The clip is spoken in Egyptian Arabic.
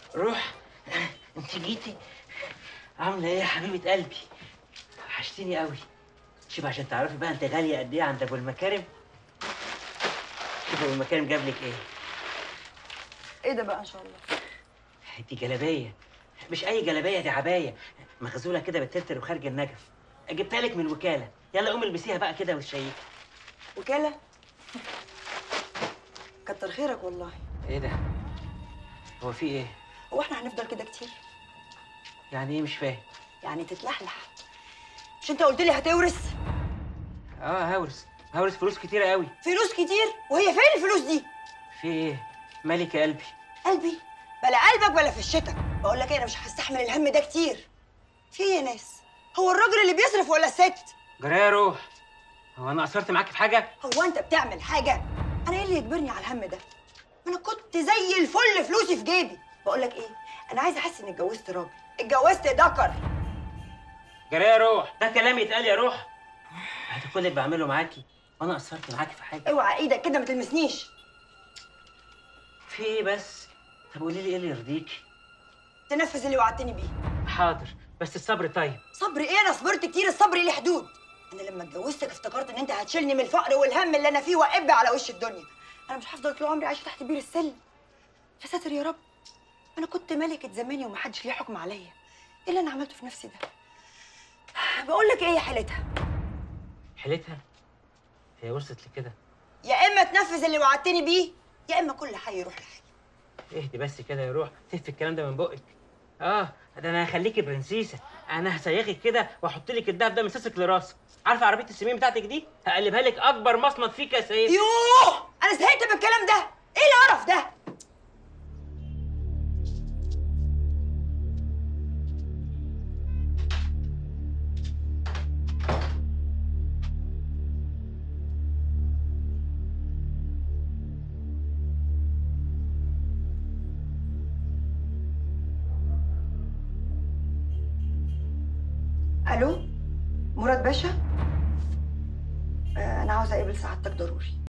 روح انت جيتي عامله ايه يا حبيبه قلبي وحشتيني قوي شوف عشان تعرفي بقى انت غاليه قد ايه عند ابو المكارم شوف ابو المكارم جاب لك ايه ايه ده بقى ان شاء الله دي جلابيه مش اي جلابيه دي عبايه مغزوله كده بالتتر وخارج النجف جبتها لك من الوكاله يلا قومي البسيها بقى كده وشيكي وكاله كتر خيرك والله ايه ده هو في ايه هو احنا هنفضل كده كتير يعني ايه مش فاهم يعني تتلحلح مش انت قلت لي هتورث اه هورس هورس فلوس كتيره قوي فلوس كتير وهي فين الفلوس دي في ايه مالك يا قلبي قلبي بلا قلبك بلا في الشتاء بقول لك ايه انا مش هستحمل الهم ده كتير في ايه يا ناس هو الراجل اللي بيصرف ولا الست جرايه يا روح هو انا قصرت معاكي في حاجه هو انت بتعمل حاجه انا ايه اللي يجبرني على الهم ده ما انا كنت زي الفل فلوسي في جيبي بقول لك ايه انا عايزه احس اني اتجوزت راجل اتجوزت ذكر جرايه يا روح ده كلام يتقال يا روح هذا كل اللي بعمله معاكي وانا قصرت معاكي في حاجه اوعى ايدك كده ما تلمسنيش في ايه بس طب قولي لي ايه اللي يرضيكي تنفذ اللي وعدتني بيه حاضر بس الصبر طيب صبر ايه انا صبرت كتير الصبر ليه حدود انا لما اتجوزتك افتكرت ان انت هتشيلني من الفقر والهم اللي انا فيه وقب على وش الدنيا انا مش هفضل طول عمري عايشه تحت بير السلم يا ساتر يا رب انا كنت ملكه زماني ومحدش ليه حكم عليا ايه اللي انا عملته في نفسي ده بقول لك ايه يا حالتها حيلتها هي وصلت لكده يا اما تنفذ اللي وعدتني بيه يا اما كل حي يروح لحاله اهدي بس كده يا روح تهفي الكلام ده من بقك اه ده انا هخليكي برنسيسه انا هسيخك كده واحط لك الدهب ده من ساسك لراسك عارفه عربيه السمين بتاعتك دي هقلبها لك اكبر مصمت فيك يا سيد يوه انا زهقت من الكلام ده ايه القرف ده الو مراد باشا آه، انا عاوزه اقابل سعادتك ضروري